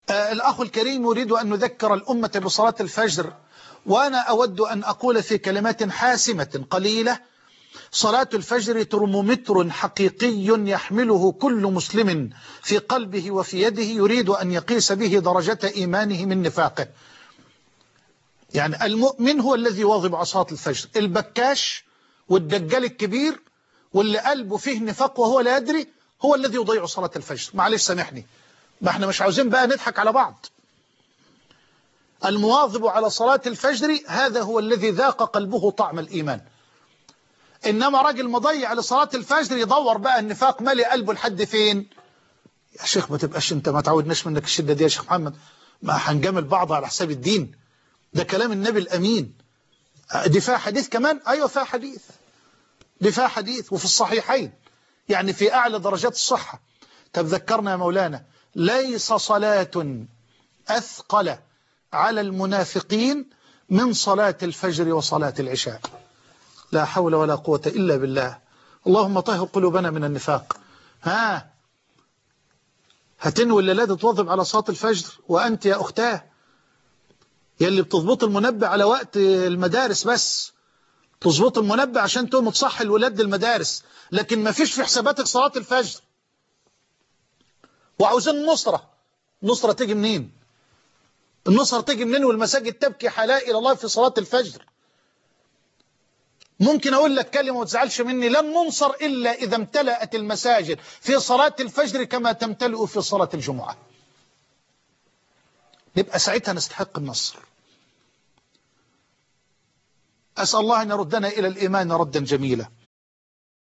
آه الأخ الكريم يريد أن نذكر الأمة بصلاة الفجر وأنا أود أن أقول في كلمات حاسمة قليلة صلاة الفجر ترمومتر حقيقي يحمله كل مسلم في قلبه وفي يده يريد أن يقيس به درجة إيمانه من نفاقه يعني المؤمن هو الذي يواظب على صلاة الفجر البكاش والدجال الكبير واللي قلبه فيه نفاق وهو لا يدري هو الذي يضيع صلاة الفجر معلش سامحني ما احنا مش عاوزين بقى نضحك على بعض المواظب على صلاة الفجر هذا هو الذي ذاق قلبه طعم الإيمان إنما راجل مضيع لصلاة الفجر يدور بقى النفاق مالي قلبه لحد فين يا شيخ ما تبقاش انت ما تعودناش منك الشدة دي يا شيخ محمد ما هنجامل بعض على حساب الدين ده كلام النبي الأمين دي فيها حديث كمان أيوة فيها حديث دي فيها حديث وفي الصحيحين يعني في أعلى درجات الصحة طب ذكرنا يا مولانا ليس صلاة أثقل على المنافقين من صلاة الفجر وصلاة العشاء لا حول ولا قوة إلا بالله اللهم طهر قلوبنا من النفاق ها هتنوي الليلة تواظب على صلاة الفجر وأنت يا أختاه يلي بتضبط المنبه على وقت المدارس بس تظبط المنبه عشان تقوم تصحي الولاد للمدارس لكن ما فيش في حساباتك صلاة الفجر وعاوزين نصرة نصرة تيجي منين النصرة تيجي منين والمساجد تبكي حلاء إلى الله في صلاة الفجر ممكن أقول لك كلمة وما تزعلش مني لن ننصر إلا إذا امتلأت المساجد في صلاة الفجر كما تمتلئ في صلاة الجمعة نبقى ساعتها نستحق النصر أسأل الله أن يردنا إلى الإيمان ردا جميلا